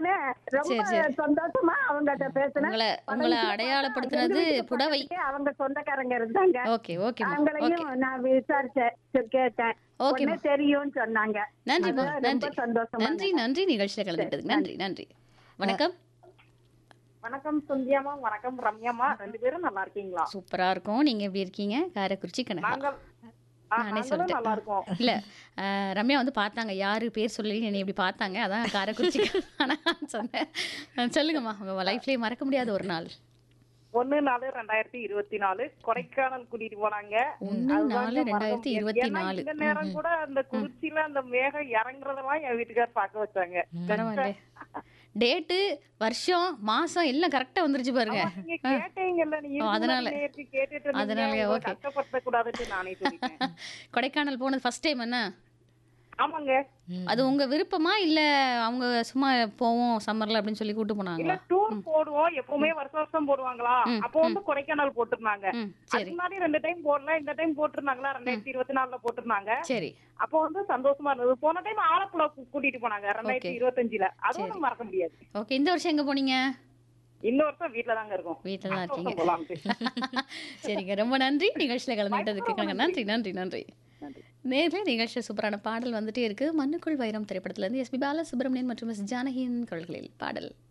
உடனே ரொம்ப சரி, சரி. சந்தோஷமா அவங்ககிட்ட பேசினேன் உங்களை உங்களை அடையாளப்படுத்துனது புடவை அவங்க சொந்தக்காரங்க இருந்தாங்க ஓகே ஓகேம்மா ஓகே அவங்களையும் நான் விசாரிச்சேன் சரி, கேட்டேன் ஓகேம்மா. உடனே தெரியும்னு சொன்னாங்க நன்றிம்மா அதான் ரொம்ப நன்றி சந்தோஷமா நன்றி நன்றி நிகழ்ச்சியில் கலந்துட்டதுக்கு நன்றி நன்றி வணக்கம் வணக்கம் சுந்தியாமா வணக்கம் ரம்யாமா ரெண்டு பேரும் நல்லா இருக்கீங்களா சூப்பரா இருக்கும் நீங்க எப்படி இருக்கீங்க காரைக்குறிச்சி கனகா நாங்கள் ஆ, நானே நாங்களும் சொல்லிட்டேன். நல்லா இருக்கோம் இல்ல அஹ், ரம்யா வந்து பார்த்தாங்க யாரு பேர் சொல்லி என்னை இப்படி பார்த்தாங்க அதான் காரைக்குறிச்சி கனகான்னு சொன்னேன் அஹ், சொல்லுங்கம்மா உங்க லைஃப்லயே மறக்க முடியாத ஒரு நாள் ஒண்ணு நாலு ரெண்டாயிரத்தி இருபத்தி நாலு கொடைக்கானல் கூட்டிட்டு போனாங்க ஒண்ணு அதுதாங்க நாலு மறக்க ரெண்டாயிரத்தி முடியாது. இருபத்தி ஏன்னா நாலு இந்த நேரம் கூட அந்த குறிச்சியில அந்த மேகம் இறங்குறதெல்லாம் என் வீட்டுக்கார் பார்க்க வச்சாங்க பரவாயில்ல டேட்டு வருஷம் மாசம் எல்லாம் கரெக்டா வந்துருச்சு பாருங்க நீங்க கேட்டீங்கல்ல நீங்க ஓ, அதனால. நேற்று கேட்டுட்டு அதனாலயா, அதனால okay. கஷ்டப்படுத்த கூடாதுன்னு நானே சொல்லிட்டேன் கொடைக்கானல் போனது ஃபர்ஸ்ட் டைம் என்ன ஆமாங்க அது உங்க விருப்பமா இல்ல அவங்க சும்மா போவோம் சம்மர்ல அப்படின்னு சொல்லி கூட்டு இல்ல போனாங்களா டூர் போடுவோம் எப்பவுமே வருஷம் வருஷம் போடுவாங்களா ம், அப்போ வந்து கொடைக்கானல் போட்டிருந்தாங்க ம் அதுக்கு சரி முன்னாடி ரெண்டு டைம் போடல இந்த டைம் போட்டிருந்தாங்களா ரெண்டாயிரத்தி இருபத்தி நாலுல போட்டிருந்தாங்க சரி அப்போ வந்து சந்தோஷமா இருந்தது போன டைம் ஆலப்புழா கூ- கூட்டிட்டு போனாங்க ரெண்டாயிரத்தி Okay. இருபத்தஞ்சுல அதுவும் நம்ம மறக்க முடியாது ஓகே இந்த வருஷம் எங்க போனீங்க இந்த வருஷம் வீட்டுல தாங்க இருக்கோம் வீட்டில் தான் அடுத்த இருக்கீங்க வருஷம் போலாம்ட்டு. சரிங்க ரொம்ப நன்றி நிகழ்ச்சியில் கலந்துக்கிட்டதுக்கு நன்றி நன்றி நன்றி நேரில் நிகழ்ச்சி சூப்பரான பாடல் வந்துட்டே இருக்கு மண்ணுக்குள் வைரம் திரைப்படத்துல இருந்து எஸ்பி பாலசுப்ரமணியன் மற்றும் எஸ் ஜானகியின் குரல்களில் பாடல்